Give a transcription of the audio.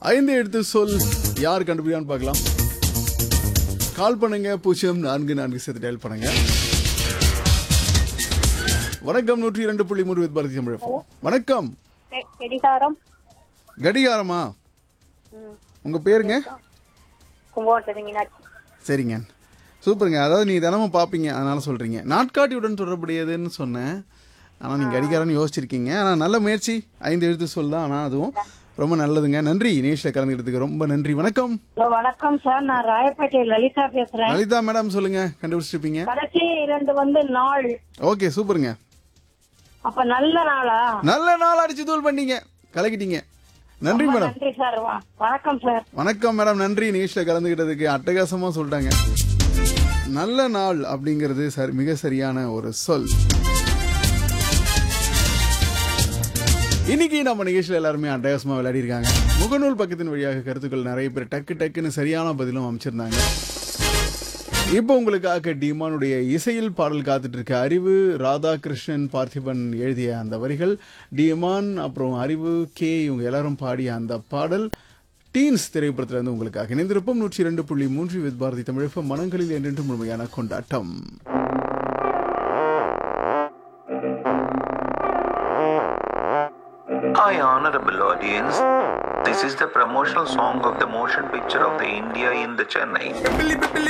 ஐந்து எடுத்து சொல் யார் கண்டுபிடிக்கான்னு பார்க்கலாம் கால் பண்ணுங்க பூஜ்ஜியம் நான்கு நான்கு சேர்த்து டயல் பண்ணுங்க வணக்கம் நூற்றி இரண்டு புள்ளி மூணு வித் பாரதி தமிழ் FM. வணக்கம் கெ- கெடிகாரம் கடிகாரமா ம். உங்க பேருங்க கும்பகோணத்துல மீனாட்சி சரிங்க சூப்பருங்க அதாவது நீங்க தினமும் பார்ப்பீங்க அதனால சொல்றீங்க நாட்காட்டியுடன் தொடர்புடையதுன்னு சொன்னேன் ஆனால் நீங்கள் கடிகாரன்னு யோசிச்சிருக்கீங்க ஆனால் நல்ல முயற்சி ஐந்து எழுத்து சொல் தான் ஆனால் அதுவும் ரொம்ப நல்லதுங்க நன்றி நேஷில் கலந்துக்கிறதுக்கு ரொம்ப நன்றி வணக்கம் ஹலோ வணக்கம் சார் நான் ராயப்பேட்டை லலிதா பேசுறேன் லலிதா மேடம் சொல்லுங்க கண்டுபிடிச்சிருப்பீங்க கடைசி இரண்டு வந்து நாள் ஓகே சூப்பருங்க அப்ப நல்ல நாளா நல்ல நாள் அடிச்சு தூள் பண்ணீங்க கலக்கிட்டீங்க நன்றி ரொம்ப மேடம் நன்றி சார் வ- வணக்கம் சார் வணக்கம் மேடம் நன்றி நிகழ்ச்சியில் கலந்துக்கிட்டதுக்கு அட்டகாசமா சொல்லிட்டாங்க நல்ல நாள் அப்படிங்கிறது சரி மிக சரியான ஒரு சொல் இன்னைக்கு நம்ம நிகழ்ச்சியில் எல்லாருமே அட்டகாசமா விளையாடி இருக்காங்க முகநூல் பக்கத்தின் வழியாக கருத்துக்கள் நிறைய பேர் டக்கு டக்குன்னு சரியான பதிலும் அமைச்சிருந்தாங்க இப்போ உங்களுக்காக டிமானுடைய இசையில் பாடல் காத்துட்டு இருக்க அறிவு ராதாகிருஷ்ணன் பார்த்திபன் எழுதிய அந்த வரிகள் டிமான் அப்புறம் அறிவு கே இவங்க எல்லாரும் பாடிய அந்த பாடல் டீன்ஸ் திரைப்படத்துல இருந்து உங்களுக்காக இணைந்திருப்போம் நூற்றி இரண்டு புள்ளி மூன்று வித் பாரதி தமிழகம் மனங்களில் என்றென்றும் முழுமையான கொண்டாட்டம் Hi, honorable audience. This is the promotional song of the motion picture of the India in the Chennai.